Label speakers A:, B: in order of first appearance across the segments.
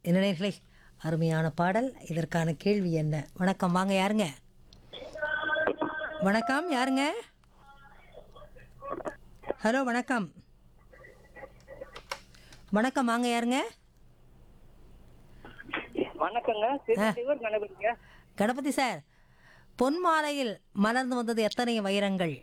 A: என்ன நேர்களே அருமையான பாடல் இதற்கான கேள்வி என்ன வணக்கம் வாங்க யாருங்க வணக்கம் யாருங்க ஹலோ வணக்கம் வணக்கம் வாங்க யாருங்க
B: வணக்கங்க திருச்சியூர் கணபதிங்க
A: கணபதி சார் பொன் மாலையில் மலர்ந்து வந்தது எத்தனை வைரங்கள்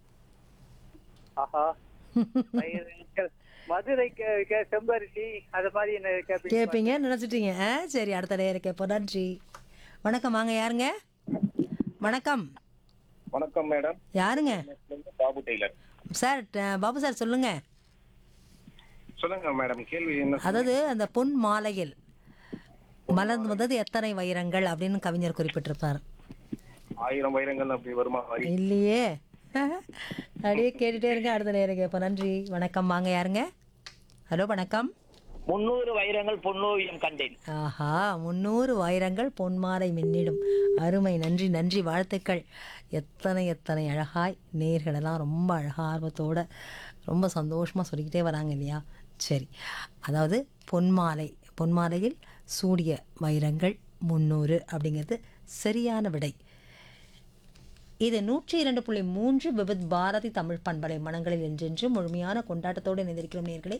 B: ஆஹா வயிறு- மதுரை கே- கே- செம்பருத்தி அது மாதிரி என்ன கேப்பீங்க
A: கேட்பீங்க நினச்சிட்டீங்க ஆ சரி அடுத்த நேரம் கேட்போம் நன்றி வணக்கம் வாங்க யாருங்க வணக்கம்
C: வணக்கம் மேடம்
A: யாருங்க
C: பாபு டெய்லர்
A: சார் ட- பாபு சார் சொல்லுங்க
C: சொல்லுங்க மேடம் கேள்வி என்ன
A: அதாவது அந்த பொன் மாலையில் மலர்ந்து வந்தது எத்தனை வைரங்கள் அப்படின்னு கவிஞர் குறிப்பிட்டிருப்பார்
C: ஆயிரம் வைரங்கள் அப்படி வருமா வரி
A: இல்லையே அப்படியே கேட்டுட்டே இருங்க அடுத்த நேரம் கேட்போம் நன்றி வணக்கம் வாங்க யாருங்க ஹலோ வணக்கம்
B: முன்னூறு வைரங்கள் பொன்னோவியம் கண்டேன்
A: ஆஹா முந்நூறு வைரங்கள் பொன்மாலை மின்னிடும் அருமை நன்றி நன்றி வாழ்த்துக்கள் எத்தனை எத்தனை அழகாய் நேர்களெல்லாம் ரொம்ப அழகா ஆர்வத்தோட ரொம்ப சந்தோஷமாக சொல்லிக்கிட்டே வராங்க இல்லையா சரி அதாவது பொன்மாலை பொன்மாலையில் சூடிய வைரங்கள் முந்நூறு அப்படிங்கிறது சரியான விடை இது நூற்றி இரண்டு புள்ளி மூன்று விபத் பாரதி தமிழ் பண்பலை மனங்களில் என்றென்று முழுமையான கொண்டாட்டத்தோடு இணைந்திருக்கிறோம் நேர்களே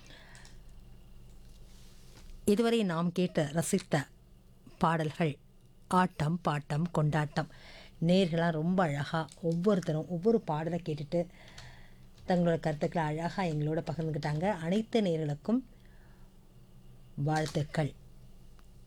A: இதுவரை நாம் கேட்ட ரசித்த பாடல்கள் ஆட்டம் பாட்டம் கொண்டாட்டம் நேர்களாக ரொம்ப அழகாக ஒவ்வொருத்தரும் ஒவ்வொரு பாடலை கேட்டுட்டு தங்களோட கருத்துக்களை அழகாக எங்களோட பகிர்ந்துக்கிட்டாங்க அனைத்து நேர்களுக்கும் வாழ்த்துக்கள்